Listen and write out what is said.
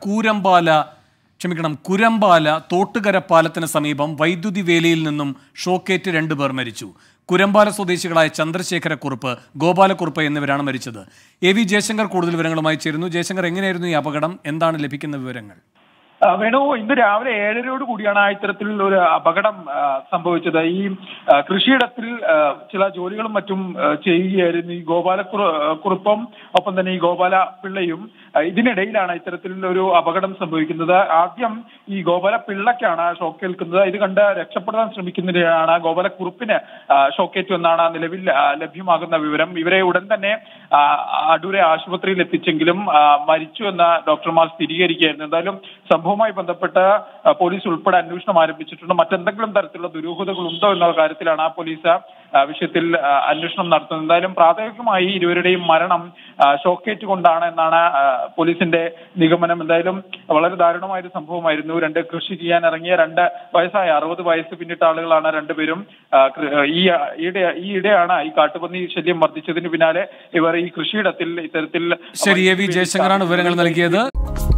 കൂരമ്പാല ക്ഷമിക്കണം കുരമ്പാല തോട്ടുകര പാലത്തിന് സമീപം വൈദ്യുതി വേലിയിൽ നിന്നും ഷോക്കേറ്റ് രണ്ടുപേർ മരിച്ചു കുരമ്പാല സ്വദേശികളായ ചന്ദ്രശേഖരക്കുറുപ്പ് ഗോപാലക്കുറുപ്പ് എന്നിവരാണ് മരിച്ചത് എ വി ജയശങ്കർ കൂടുതൽ വിവരങ്ങളുമായി ചേരുന്നു ജയശങ്കർ എങ്ങനെയായിരുന്നു ഈ അപകടം എന്താണ് ലഭിക്കുന്ന വിവരങ്ങൾ ആ, വേണു ഇന്ന് രാവിലെ ഏഴരയോട് കൂടിയാണ് ആ ഇത്തരത്തിലുള്ള ഒരു അപകടം ആ, സംഭവിച്ചത് ഈ ആ, കൃഷിയിടത്തിൽ ആ, ചില ജോലികളും മറ്റും ആ, ചെയ്യുകയായിരുന്നു ഈ ഗോപാലക്കുറ കുറുപ്പും ഒപ്പം തന്നെ ഈ ഗോപാല പിള്ളയും ആ, ഇതിനിടയിലാണ് ഇത്തരത്തിലുള്ള ഒരു അപകടം സംഭവിക്കുന്നത് ആദ്യം ഈ ഗോപാല പിള്ളയ്ക്കാണ് ഷോക്കേൽക്കുന്നത് ഇത് കണ്ട് രക്ഷപ്പെടാൻ ശ്രമിക്കുന്നതിനാണ് ഗോപാല കുറുപ്പിന് ഷോക്കേറ്റു എന്നാണ് നിലവിൽ ആ, ലഭ്യമാകുന്ന വിവരം ഇവരെ ഉടൻ തന്നെ ആ, അടൂരെ ആശുപത്രിയിൽ എത്തിച്ചെങ്കിലും ആ, മരിച്ചു എന്ന് ഡോക്ടർമാർ സ്ഥിരീകരിക്കുകയായിരുന്നു എന്തായാലും സംഭവവുമായി ബന്ധപ്പെട്ട് ആ, പോലീസ് ഉൾപ്പെടെ അന്വേഷണം ആരംഭിച്ചിട്ടുണ്ട് മറ്റെന്തെങ്കിലും തരത്തിലുള്ള ദുരൂഹതകൾ ഉണ്ടോ എന്ന കാര്യത്തിലാണ് ആ പോലീസ് ആ, വിഷയത്തിൽ ആ, അന്വേഷണം നടത്തുന്നത് എന്തായാലും പ്രാഥമികമായി ഇരുവരുടെയും മരണം ആ, ഷോക്കേറ്റ് കൊണ്ടാണ് എന്നാണ് ആ, പോലീസിന്റെ നിഗമനം എന്തായാലും വളരെ ദാരുണമായ ഒരു സംഭവമായിരുന്നു രണ്ട് കൃഷി ചെയ്യാൻ ഇറങ്ങിയ രണ്ട് വയസ്സായ അറുപത് വയസ്സ് പിന്നിട്ട ആളുകളാണ് രണ്ടുപേരും ആ, കൃ- ഈ ഈയിടെ ഈയിടെയാണ് ഈ കാട്ടുപന്നി ശല്യം വർദ്ധിച്ചതിന് പിന്നാലെ ഇവർ ഈ കൃഷിയിടത്തിൽ ഇത്തരത്തിൽ ശരി എ വി ജയശങ്കറാണ് വിവരങ്ങൾ നൽകിയത്